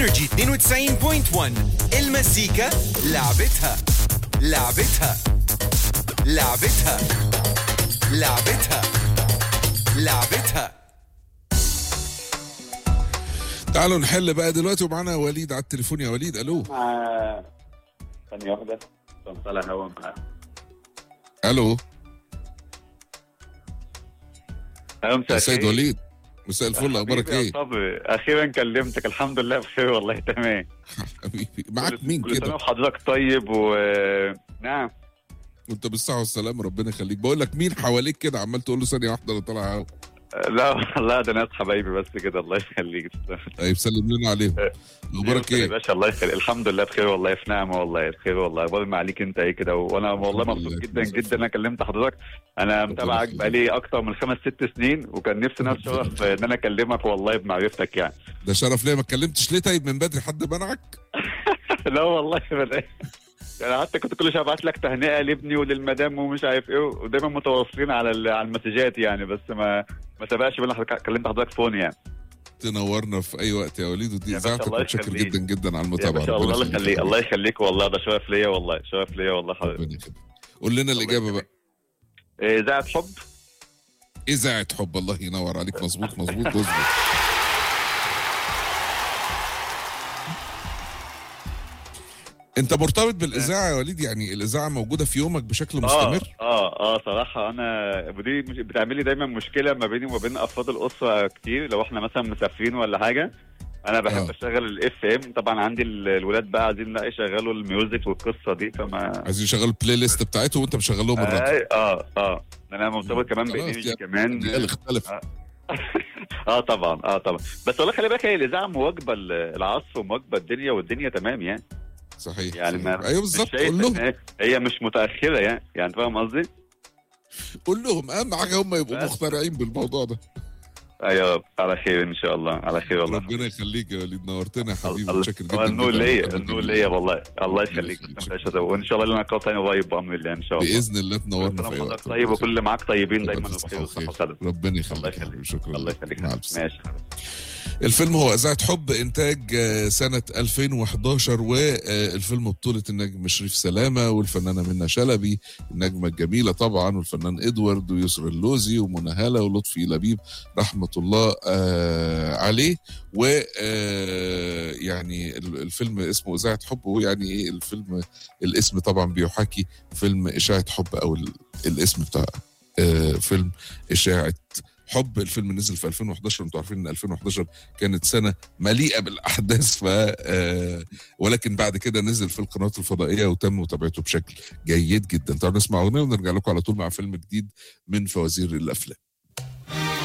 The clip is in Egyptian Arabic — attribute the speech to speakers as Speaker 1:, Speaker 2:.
Speaker 1: انرجي 92.1 المزيكا لعبتها لعبتها لعبتها لعبتها لعبتها
Speaker 2: تعالوا نحل بقى دلوقتي ومعانا وليد على التليفون يا وليد الو
Speaker 3: مع ثانية واحدة كنت طالع هوا معاه
Speaker 2: الو
Speaker 3: أهلا
Speaker 2: يا سيد وليد مساء الفل اخبارك ايه
Speaker 3: صبري أخيرا كلمتك الحمد لله بخير والله تمام
Speaker 2: حبيبي معاك مين
Speaker 3: كل سنة
Speaker 2: كده
Speaker 3: وحضرتك طيب و نعم
Speaker 2: وانت بالصحه والسلامه ربنا يخليك بقول لك مين حواليك كده عمال تقول له ثانيه واحده انا طالع اهو
Speaker 3: لا والله ده ناس حبايبي بس كده الله يخليك
Speaker 2: طيب سلم لنا عليهم اخبارك
Speaker 3: يا
Speaker 2: ايه
Speaker 3: باشا الله يخليك الحمد لله بخير والله في نعمه والله بخير والله اخبار ما عليك انت ايه كده وانا والله
Speaker 2: الحمد
Speaker 3: مبسوط
Speaker 2: لله،
Speaker 3: جدا
Speaker 2: كله
Speaker 3: جدا انا كلمت حضرتك انا متابعك
Speaker 2: يخليك.
Speaker 3: بقالي اكتر من خمس ست سنين وكان نفسي ناس شرف ان انا اكلمك والله بمعرفتك يعني
Speaker 2: ده شرف ليا ما اتكلمتش ليه طيب من بدري حد منعك
Speaker 3: لا والله ابدا يعني حتى كنت كل شويه ابعت لك تهنئه لابني وللمدام ومش عارف ايه ودايما متواصلين على ال- على المسجات يعني بس ما ما سبقش بين حضرتك كلمت حضرتك فون يعني
Speaker 2: تنورنا في اي وقت يا وليد ودي
Speaker 3: يا باشا
Speaker 2: اذاعتك
Speaker 3: الله
Speaker 2: ومتشكر
Speaker 3: يخليك.
Speaker 2: جدا جدا على
Speaker 3: يا
Speaker 2: المتابعه
Speaker 3: باشا
Speaker 2: ربنا
Speaker 3: الله يخليك الله يخليك والله ده شرف ليا والله شرف ليا والله حضرتك
Speaker 2: ربنا يخليك قول لنا الاجابه بقى
Speaker 3: إيه، اذاعه حب
Speaker 2: اذاعه حب الله ينور عليك مظبوط مظبوط مظبوط انت مرتبط بالاذاعه يا وليد يعني الاذاعه موجوده في يومك بشكل
Speaker 3: اه
Speaker 2: مستمر
Speaker 3: اه اه صراحه انا ودي مش- بتعمل لي دايما مشكله ما بيني وما بين افراد الاسره كتير لو احنا مثلا مسافرين ولا حاجه انا بحب
Speaker 2: آه.
Speaker 3: اشغل الاف ام طبعا عندي ال- الولاد بقى عايزين لا يشغلوا الميوزك والقصه دي فما
Speaker 2: عايزين يشغلوا البلاي ليست بتاعتهم وانت مشغل لهم الراديو
Speaker 3: آه, اه اه انا مرتبط كمان
Speaker 2: خلاص
Speaker 3: بانرجي
Speaker 2: يعني.
Speaker 3: كمان
Speaker 2: اللي اختلف
Speaker 3: آه. اه طبعا اه طبعا بس والله خلي بالك هي الاذاعه مواكبه ال- العصر ومواكبه الدنيا والدنيا تمام يعني
Speaker 2: صحيح
Speaker 3: يعني
Speaker 2: صحيح.
Speaker 3: ما
Speaker 2: ايوه
Speaker 3: مش
Speaker 2: بالظبط
Speaker 3: شايف
Speaker 2: قول
Speaker 3: إن
Speaker 2: لهم
Speaker 3: هي- هي مش متاخره يعني يعني فاهم قصدي؟
Speaker 2: قول لهم اهم حاجه هم يبقوا
Speaker 3: بس.
Speaker 2: مخترعين بالموضوع ده
Speaker 3: ايوه على خير ان شاء الله على خير والله
Speaker 2: ربنا يخليك يا وليد نورتنا يا حبيبي
Speaker 3: الله-
Speaker 2: متشكر جدا
Speaker 3: هو النور
Speaker 2: جدا
Speaker 3: ليا
Speaker 2: على
Speaker 3: النور
Speaker 2: الجميل.
Speaker 3: ليا والله الله يخليك
Speaker 2: يخليك.
Speaker 3: بس مش وان شاء الله لنا لقاء تاني قريب بامر الله ان شاء الله
Speaker 2: باذن الله تنورنا في اي
Speaker 3: ربنا
Speaker 2: وقت
Speaker 3: طيب وكل معاك طيبين
Speaker 2: ربنا
Speaker 3: دايما
Speaker 2: يصحى
Speaker 3: بخير وصحه
Speaker 2: وخير.
Speaker 3: وسلام
Speaker 2: ربنا
Speaker 3: الله
Speaker 2: يخليك يا
Speaker 3: يخليك
Speaker 2: حبيبي. شكرا
Speaker 3: الله
Speaker 2: لك.
Speaker 3: يخليك
Speaker 2: مع السلامه
Speaker 3: ماشي
Speaker 2: الفيلم هو إذاعة حب إنتاج آه، سنة 2011 والفيلم بطولة النجم شريف سلامة والفنانة منى شلبي النجمة الجميلة طبعا والفنان إدوارد ويسر اللوزي ومنى هالة ولطفي لبيب رحمة الله آه، عليه و آه، يعني ال- الفيلم اسمه إذاعة حب ويعني إيه الفيلم الاسم طبعا بيحاكي فيلم إشاعة حب أو ال- الاسم بتاع آه، فيلم إشاعة حب الفيلم نزل في 2011 انتوا عارفين ان 2011 كانت سنه مليئه بالاحداث ف آه، ولكن بعد كده نزل في القنوات الفضائيه وتم متابعته بشكل جيد جدا تعالوا نسمع اغنيه ونرجع لكم على طول مع فيلم جديد من فوازير الافلام